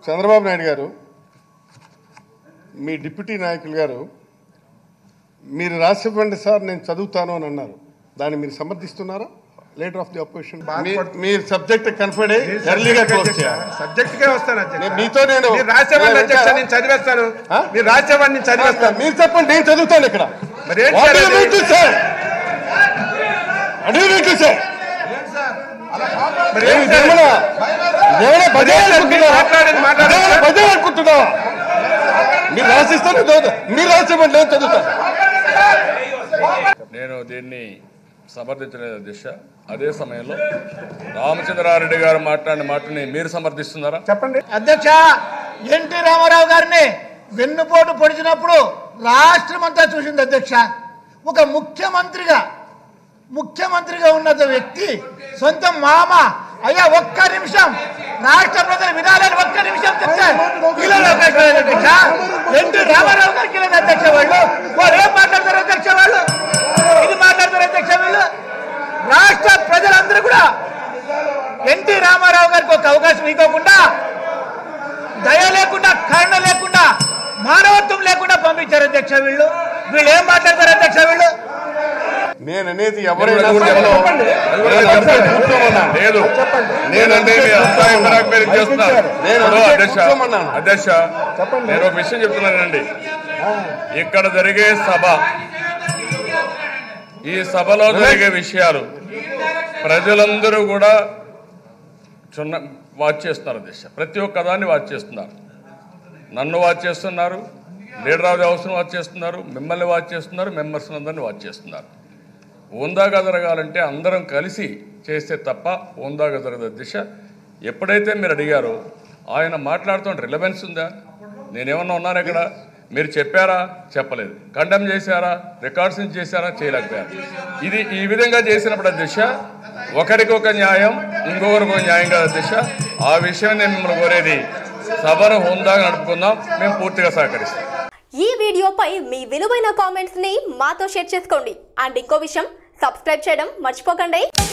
చంద్రబాబు నాయుడు గారు మీ డిప్యూటీ నాయకులు గారు మీరు రాసివ్వండి సార్ నేను చదువుతాను అని అన్నారు దాన్ని మీరు సమర్థిస్తున్నారా లీడర్ ఆఫ్ ది అపోజిషన్ మీరు సబ్జెక్ట్ కన్ఫర్డ్ అయ్యి ఎర్లీగా క్లోజ్ చేయాలి సబ్జెక్ట్ కే వస్తాను అధ్యక్ష నేను మీతో నేను మీరు రాసేవాడిని అధ్యక్ష నేను చదివేస్తాను ఆ? మీరు రాసేవాడిని నేను చదివేస్తాను మీరు చెప్పండి నేను చదువుతాను ఇక్కడ మరి ఏంటి What సార్ do you అది? mean to say? What do you mean to say? మరి ఏమి ఏంటి సార్? ఇదేమన్నా- ఇదేమన్నా మరి భజన ఏంటి సార్? మీరు అనుకుంటున్నారా? మాట్లాడేది మాట్లాడండి ఇదేమన్నా సార్. భజన అనుకుంటున్నావా మీరు రాసిస్తాను చదువుతా మీరు రాసేమంటే నేను చదువుతాను నేను దీన్ని సమర్థించలేదు అధ్యక్ష అదే సమయంలో రామచంద్రారెడ్డి గారు మాట్లాడిన మాటని మీరు సమర్థిస్తున్నారా చెప్పండి అధ్యక్ష ఎన్టీ రామారావు గారిని వెన్నుపోటు పొడిచినప్పుడు రాష్ట్రం అంతా చూసింది అధ్యక్ష ఒక ముఖ్యమంత్రిగా ముఖ్యమంత్రిగా ఉన్న వ్యక్తి సొంత మామ అయ్యా ఒక్క నిమిషం రాష్ట్ర ప్రజలు వినాలని ఒక్క నిమిషం చెప్తే వీళ్ళని అవకాశం లేదు అధ్యక్ష ఎన్టీ రామారావు గారికి లేదు అధ్యక్ష వాళ్ళు వాళ్ళు ఏం మాట్లాడతారు అధ్యక్ష వాళ్ళు ఇది మాట్లాడతారు అధ్యక్ష వీళ్ళు రాష్ట్ర ప్రజలందరూ కూడా ఎన్టీ రామారావు గారికి ఒక అవకాశం ఇవ్వకుండా దయ లేకుండా కరుణ లేకుండా మానవత్వం లేకుండా పంపించారు అధ్యక్ష వీళ్ళు వీళ్ళు ఏం మాట్లాడతారు అధ్యక్ష వీళ్ళు నేను అనేది ఎవరైనా అది కూడా సరే, చెప్పండి. అది కూడా నేను చెప్పండి. అందరినీ కూర్చోమన్నాను. లేదు నేనంటే మీ అంతా ఇంతరాకు మీరు చేస్తున్నారు నేను ఇప్పుడు అందుకే అధ్యక్ష కూర్చోమన్నాను. అధ్యక్ష నేను ఒక విషయం చెప్తున్నానండి ఇక్కడ జరిగే సభ ఈ సభలో జరిగే విషయాలు ప్రజలందరూ కూడా చున్న వాచ్ చేస్తున్నారు అధ్యక్ష ప్రతి ఒక్క దాన్ని వాచ్ చేస్తున్నారు నన్ను వాచ్ చేస్తున్నారు లీడర్ ఆఫ్ ది హౌస్ను వాచ్ చేస్తున్నారు మిమ్మల్ని వాచ్ చేస్తున్నారు మెంబర్స్ అందరిని వాచ్ చేస్తున్నారు ఓందాగా జరగాలంటే అందరం కలిసి చేస్తే తప్ప ఓందాగా జరగదు అధ్యక్ష ఎప్పుడైతే మీరు అడిగారో ఆయన మాట్లాడుతున్న రిలవెన్స్ ఉందా నేనేమన్నా ఉన్నాను ఇక్కడ మీరు చెప్పారా చెప్పలేదు కండెమ్ చేశారా రికార్డ్స్ చేశారా చేయలేకపోయారు ఇది ఈ విధంగా చేసినప్పుడు అధ్యక్ష ఒకరికి ఒక న్యాయం ఇంకొకరికి ఒక న్యాయం కాదు అధ్యక్ష ఆ విషయం నేను మిమ్మల్ని కోరేది సభను హోందాగా నడుపుకుందాం మేము పూర్తిగా సహకరిస్తాం ఈ వీడియోపై మీ విలువైన కామెంట్స్ ని మాతో షేర్ చేసుకోండి అండ్ ఇంకో విషయం సబ్స్క్రైబ్ చేయడం మర్చిపోకండి